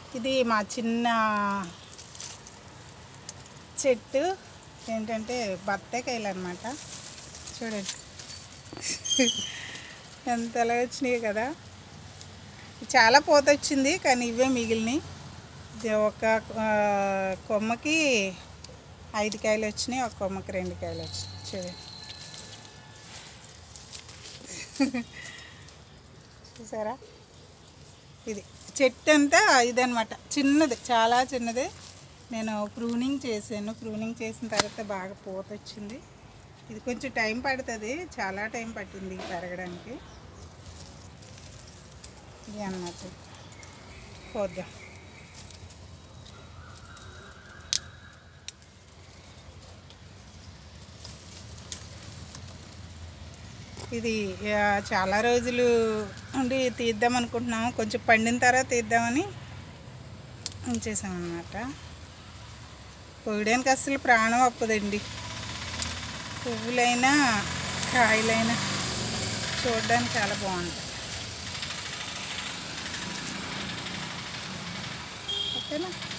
ఇది మా చిన్న చెట్టు ఏంటంటే బత్తాయికాయలు అనమాట చూడండి ఎంత ఎలా వచ్చినాయి కదా చాలా పూత వచ్చింది కానీ ఇవే మిగిలినాయి ఇది ఒక ఆ, కొమ్మకి ఐదు కాయలు వచ్చినాయి ఒక కొమ్మకి రెండు కాయలు వచ్చినాయి చూడండి చూసారా ఇది చెట్టు అంతా ఇదనమాట చిన్నది చాలా చిన్నది నేను ప్రూనింగ్ చేశాను ప్రూనింగ్ చేసిన తర్వాత బాగా పూత వచ్చింది ఇది కొంచెం టైం పడుతుంది చాలా టైం పట్టింది పెరగడానికి ఇది అన్నమాట పోద్దాం ఇది ఆ, చాలా రోజులు ఉండి తీద్దాం అనుకుంటున్నాము కొంచెం పండిన తర్వాత తీద్దామని ఉంచేసామన్నమాట కోయడానికి అసలు ప్రాణం అప్పదండి పువ్వులైనా కాయలైనా చూడడానికి చాలా బాగుంటాయి ఓకేనా